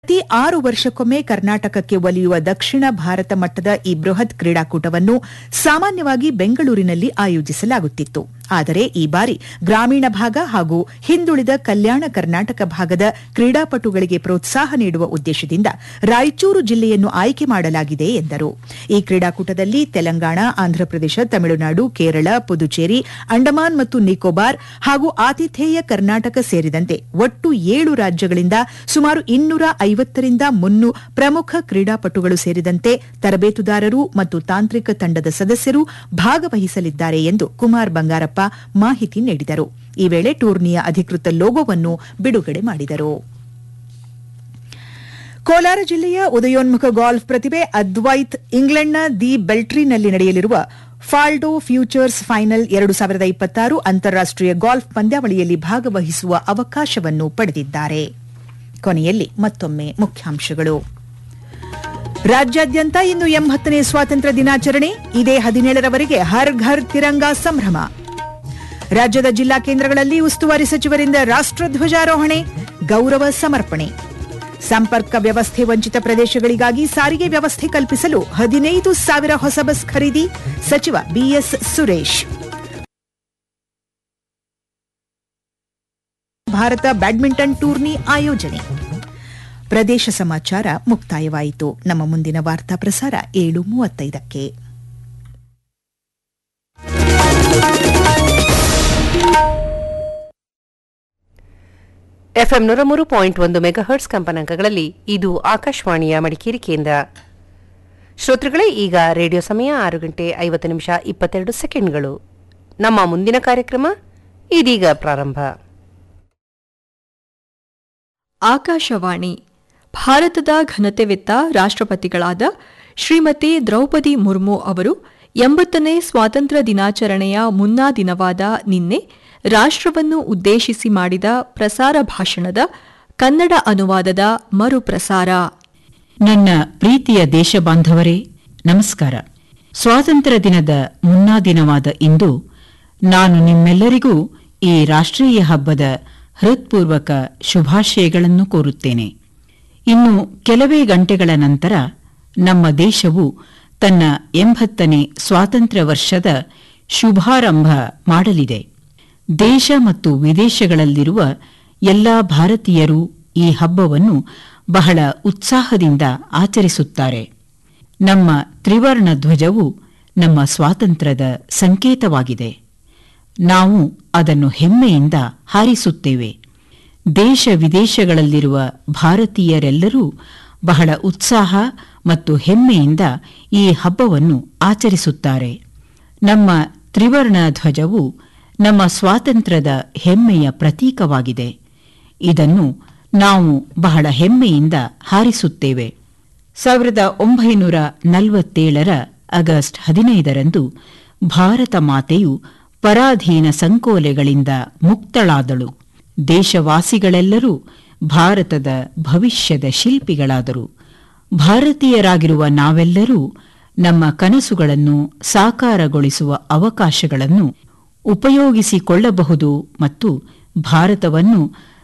ಪ್ರತಿ ಆರು ವರ್ಷಕ್ಕೊಮ್ಮೆ ಕರ್ನಾಟಕಕ್ಕೆ ಒಲಿಯುವ ದಕ್ಷಿಣ ಭಾರತ ಮಟ್ಟದ ಈ ಬೃಹತ್ ಕ್ರೀಡಾಕೂಟವನ್ನು ಸಾಮಾನ್ಯವಾಗಿ ಬೆಂಗಳೂರಿನಲ್ಲಿ ಆಯೋಜಿಸಲಾಗುತ್ತಿತ್ತು ಆದರೆ ಈ ಬಾರಿ ಗ್ರಾಮೀಣ ಭಾಗ ಹಾಗೂ ಹಿಂದುಳಿದ ಕಲ್ಯಾಣ ಕರ್ನಾಟಕ ಭಾಗದ ಕ್ರೀಡಾಪಟುಗಳಿಗೆ ಪ್ರೋತ್ಸಾಹ ನೀಡುವ ಉದ್ದೇಶದಿಂದ ರಾಯಚೂರು ಜಿಲ್ಲೆಯನ್ನು ಆಯ್ಕೆ ಮಾಡಲಾಗಿದೆ ಎಂದರು ಈ ಕ್ರೀಡಾಕೂಟದಲ್ಲಿ ತೆಲಂಗಾಣ ಆಂಧ್ರಪ್ರದೇಶ ತಮಿಳುನಾಡು ಕೇರಳ ಪುದುಚೇರಿ ಅಂಡಮಾನ್ ಮತ್ತು ನಿಕೋಬಾರ್ ಹಾಗೂ ಆತಿಥೇಯ ಕರ್ನಾಟಕ ಸೇರಿದಂತೆ ಒಟ್ಟು ಏಳು ರಾಜ್ಯಗಳಿಂದ ಸುಮಾರು ಇನ್ನೂರ ಐವತ್ತರಿಂದ ಮುನ್ನೂ ಪ್ರಮುಖ ಕ್ರೀಡಾಪಟುಗಳು ಸೇರಿದಂತೆ ತರಬೇತುದಾರರು ಮತ್ತು ತಾಂತ್ರಿಕ ತಂಡದ ಸದಸ್ಯರು ಭಾಗವಹಿಸಲಿದ್ದಾರೆ ಎಂದು ಕುಮಾರ್ ಬಂಗಾರಪ್ಪ ಮಾಹಿತಿ ನೀಡಿದರು ಈ ವೇಳೆ ಟೂರ್ನಿಯ ಅಧಿಕೃತ ಲೋಗೋವನ್ನು ಬಿಡುಗಡೆ ಮಾಡಿದರು ಕೋಲಾರ ಜಿಲ್ಲೆಯ ಉದಯೋನ್ಮುಖ ಗಾಲ್ಫ್ ಪ್ರತಿಭೆ ಅದ್ವೈತ್ ಇಂಗ್ಲೆಂಡ್ನ ದಿ ಬೆಲ್ಟ್ರಿನಲ್ಲಿ ನಡೆಯಲಿರುವ ಫಾಲ್ಡೋ ಫ್ಯೂಚರ್ಸ್ ಫೈನಲ್ ಎರಡು ಸಾವಿರದ ಇಪ್ಪತ್ತಾರು ಅಂತಾರಾಷ್ಟೀಯ ಗಾಲ್ಫ್ ಪಂದ್ಯಾವಳಿಯಲ್ಲಿ ಭಾಗವಹಿಸುವ ಅವಕಾಶವನ್ನು ಪಡೆದಿದ್ದಾರೆ ಕೊನೆಯಲ್ಲಿ ಮತ್ತೊಮ್ಮೆ ಮುಖ್ಯಾಂಶಗಳು ರಾಜ್ಯಾದ್ಯಂತ ಇಂದು ಎಂಬತ್ತನೇ ಸ್ವಾತಂತ್ರ್ಯ ದಿನಾಚರಣೆ ಇದೇ ಹದಿನೇಳರವರೆಗೆ ಹರ್ ಘರ್ ತಿರಂಗಾ ಸಂಭ್ರಮ ರಾಜ್ಯದ ಜಿಲ್ಲಾ ಕೇಂದ್ರಗಳಲ್ಲಿ ಉಸ್ತುವಾರಿ ಸಚಿವರಿಂದ ರಾಷ್ಟ್ರಧ್ವಜಾರೋಹಣೆ ಗೌರವ ಸಮರ್ಪಣೆ ಸಂಪರ್ಕ ವ್ಯವಸ್ಥೆ ವಂಚಿತ ಪ್ರದೇಶಗಳಿಗಾಗಿ ಸಾರಿಗೆ ವ್ಯವಸ್ಥೆ ಕಲ್ಪಿಸಲು ಹದಿನೈದು ಸಾವಿರ ಹೊಸ ಬಸ್ ಖರೀದಿ ಸಚಿವ BS Suresh Bharat badminton tourney ಆಯೋಜನೆ ಪ್ರದೇಶ ಸಮಾಚಾರ ಮುಕ್ತಾಯವಾಯಿತು ನಮ್ಮ ಮುಂದಿನ ವಾರ್ತಾ ಪ್ರಸಾರ ಏಳು ಮೂವತ್ತೈದಕ್ಕೆ ಎಫ್ಎಂ ನೂರ ಮೂರು ಪಾಯಿಂಟ್ ಒಂದು ಮೆಗಾಹರ್ಟ್ಸ್ ಕಂಪನಾಂಕಗಳಲ್ಲಿ ಇದು ಆಕಾಶವಾಣಿಯ ಮಡಿಕೇರಿ ಕೇಂದ್ರ ಶ್ರೋತೃಗಳೇ ಈಗ ರೇಡಿಯೋ ಸಮಯ ಆರು ಗಂಟೆ ಐವತ್ತು ನಿಮಿಷ ಇಪ್ಪತ್ತೆರಡು ಸೆಕೆಂಡ್ಗಳು ನಮ್ಮ ಮುಂದಿನ ಕಾರ್ಯಕ್ರಮ ಇದೀಗ ಪ್ರಾರಂಭ ಆಕಾಶವಾಣಿ ಭಾರತದ ಘನತೆವೆತ್ತ ರಾಷ್ಟ್ರಪತಿಗಳಾದ ಶ್ರೀಮತಿ ದ್ರೌಪದಿ ಮುರ್ಮು ಅವರು ಎಂಬತ್ತನೇ ಸ್ವಾತಂತ್ರ್ಯ ದಿನಾಚರಣೆಯ ಮುನ್ನಾ ದಿನವಾದ ನಿನ್ನೆ ರಾಷ್ಟ್ರವನ್ನು ಉದ್ದೇಶಿಸಿ ಮಾಡಿದ ಪ್ರಸಾರ ಭಾಷಣದ ಕನ್ನಡ ಅನುವಾದದ ಮರುಪ್ರಸಾರ ನನ್ನ ಪ್ರೀತಿಯ ದೇಶಬಾಂಧವರೇ ನಮಸ್ಕಾರ ಸ್ವಾತಂತ್ರ್ಯ ದಿನದ ಮುನ್ನಾ ದಿನವಾದ ಇಂದು ನಾನು ನಿಮ್ಮೆಲ್ಲರಿಗೂ ಈ ರಾಷ್ಟ್ರೀಯ ಹಬ್ಬದ ಹೃತ್ಪೂರ್ವಕ ಶುಭಾಶಯಗಳನ್ನು ಕೋರುತ್ತೇನೆ ಇನ್ನು ಕೆಲವೇ ಗಂಟೆಗಳ ನಂತರ ನಮ್ಮ ದೇಶವು ತನ್ನ ಎಂಬತ್ತನೇ ಸ್ವಾತಂತ್ರ್ಯ ವರ್ಷದ ಶುಭಾರಂಭ ಮಾಡಲಿದೆ ದೇಶ ಮತ್ತು ವಿದೇಶಗಳಲ್ಲಿರುವ ಎಲ್ಲಾ ಭಾರತೀಯರು ಈ ಹಬ್ಬವನ್ನು ಬಹಳ ಉತ್ಸಾಹದಿಂದ ಆಚರಿಸುತ್ತಾರೆ ನಮ್ಮ ತ್ರಿವರ್ಣ ಧ್ವಜವು ನಮ್ಮ ಸ್ವಾತಂತ್ರ್ಯದ ಸಂಕೇತವಾಗಿದೆ ನಾವು ಅದನ್ನು ಹೆಮ್ಮೆಯಿಂದ ಹಾರಿಸುತ್ತೇವೆ ದೇಶ ವಿದೇಶಗಳಲ್ಲಿರುವ ಭಾರತೀಯರೆಲ್ಲರೂ ಬಹಳ ಉತ್ಸಾಹ ಮತ್ತು ಹೆಮ್ಮೆಯಿಂದ ಈ ಹಬ್ಬವನ್ನು ಆಚರಿಸುತ್ತಾರೆ ನಮ್ಮ ತ್ರಿವರ್ಣ ಧ್ವಜವು ನಮ್ಮ ಸ್ವಾತಂತ್ರ್ಯದ ಹೆಮ್ಮೆಯ ಪ್ರತೀಕವಾಗಿದೆ ಇದನ್ನು ನಾವು ಬಹಳ ಹೆಮ್ಮೆಯಿಂದ ಹಾರಿಸುತ್ತೇವೆ ಸಾವಿರದ ಒಂಬೈನೂರ ನಲವತ್ತೇಳರ ಆಗಸ್ಟ್ ಹದಿನೈದರಂದು ಭಾರತ ಮಾತೆಯು ಪರಾಧೀನ ಸಂಕೋಲೆಗಳಿಂದ ಮುಕ್ತಳಾದಳು ದೇಶವಾಸಿಗಳೆಲ್ಲರೂ ಭಾರತದ ಭವಿಷ್ಯದ ಶಿಲ್ಪಿಗಳಾದರು ಭಾರತೀಯರಾಗಿರುವ ನಾವೆಲ್ಲರೂ ನಮ್ಮ ಕನಸುಗಳನ್ನು ಸಾಕಾರಗೊಳಿಸುವ ಅವಕಾಶಗಳನ್ನು ಉಪಯೋಗಿಸಿಕೊಳ್ಳಬಹುದು ಮತ್ತು ಭಾರತವನ್ನು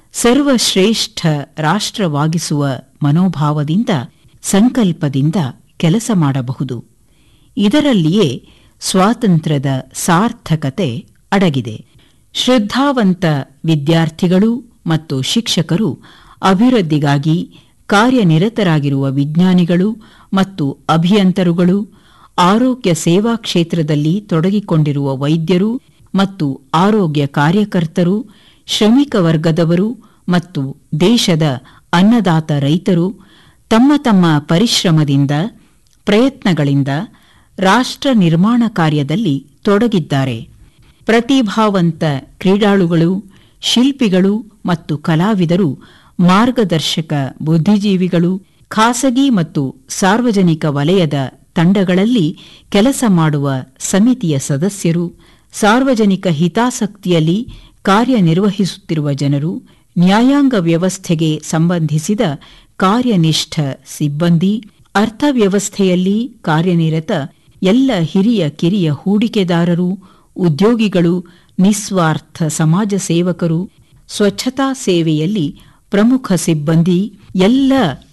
ಸರ್ವಶ್ರೇಷ್ಠ ರಾಷ್ಟ್ರವಾಗಿಸುವ ಮನೋಭಾವದಿಂದ ಸಂಕಲ್ಪದಿಂದ ಕೆಲಸ ಮಾಡಬಹುದು ಇದರಲ್ಲಿಯೇ ಸ್ವಾತಂತ್ರ್ಯದ ಸಾರ್ಥಕತೆ ಅಡಗಿದೆ ಶ್ರದ್ಧಾವಂತ ವಿದ್ಯಾರ್ಥಿಗಳು ಮತ್ತು ಶಿಕ್ಷಕರು ಅಭಿವೃದ್ಧಿಗಾಗಿ ಕಾರ್ಯನಿರತರಾಗಿರುವ ವಿಜ್ಞಾನಿಗಳು ಮತ್ತು ಅಭಿಯಂತರುಗಳು ಆರೋಗ್ಯ ಸೇವಾ ಕ್ಷೇತ್ರದಲ್ಲಿ ತೊಡಗಿಕೊಂಡಿರುವ ವೈದ್ಯರು ಮತ್ತು ಆರೋಗ್ಯ ಕಾರ್ಯಕರ್ತರು ಶ್ರಮಿಕ ವರ್ಗದವರು ಮತ್ತು ದೇಶದ ಅನ್ನದಾತ ರೈತರು ತಮ್ಮ ತಮ್ಮ ಪರಿಶ್ರಮದಿಂದ ಪ್ರಯತ್ನಗಳಿಂದ ರಾಷ್ಟ್ರ ನಿರ್ಮಾಣ ಕಾರ್ಯದಲ್ಲಿ ತೊಡಗಿದ್ದಾರೆ ಪ್ರತಿಭಾವಂತ ಕ್ರೀಡಾಳುಗಳು ಶಿಲ್ಪಿಗಳು ಮತ್ತು ಕಲಾವಿದರು ಮಾರ್ಗದರ್ಶಕ ಬುದ್ಧಿಜೀವಿಗಳು ಖಾಸಗಿ ಮತ್ತು ಸಾರ್ವಜನಿಕ ವಲಯದ ತಂಡಗಳಲ್ಲಿ ಕೆಲಸ ಮಾಡುವ ಸಮಿತಿಯ ಸದಸ್ಯರು ಸಾರ್ವಜನಿಕ ಹಿತಾಸಕ್ತಿಯಲ್ಲಿ ಕಾರ್ಯನಿರ್ವಹಿಸುತ್ತಿರುವ ಜನರು ನ್ಯಾಯಾಂಗ ವ್ಯವಸ್ಥೆಗೆ ಸಂಬಂಧಿಸಿದ ಕಾರ್ಯನಿಷ್ಠ ಸಿಬ್ಬಂದಿ ಅರ್ಥವ್ಯವಸ್ಥೆಯಲ್ಲಿ ಕಾರ್ಯನಿರತ ಎಲ್ಲ ಹಿರಿಯ ಕಿರಿಯ ಹೂಡಿಕೆದಾರರು ಉದ್ಯೋಗಿಗಳು ನಿಸ್ವಾರ್ಥ ಸಮಾಜ ಸೇವಕರು ಸ್ವಚ್ಛತಾ ಸೇವೆಯಲ್ಲಿ ಪ್ರಮುಖ ಸಿಬ್ಬಂದಿ ಎಲ್ಲ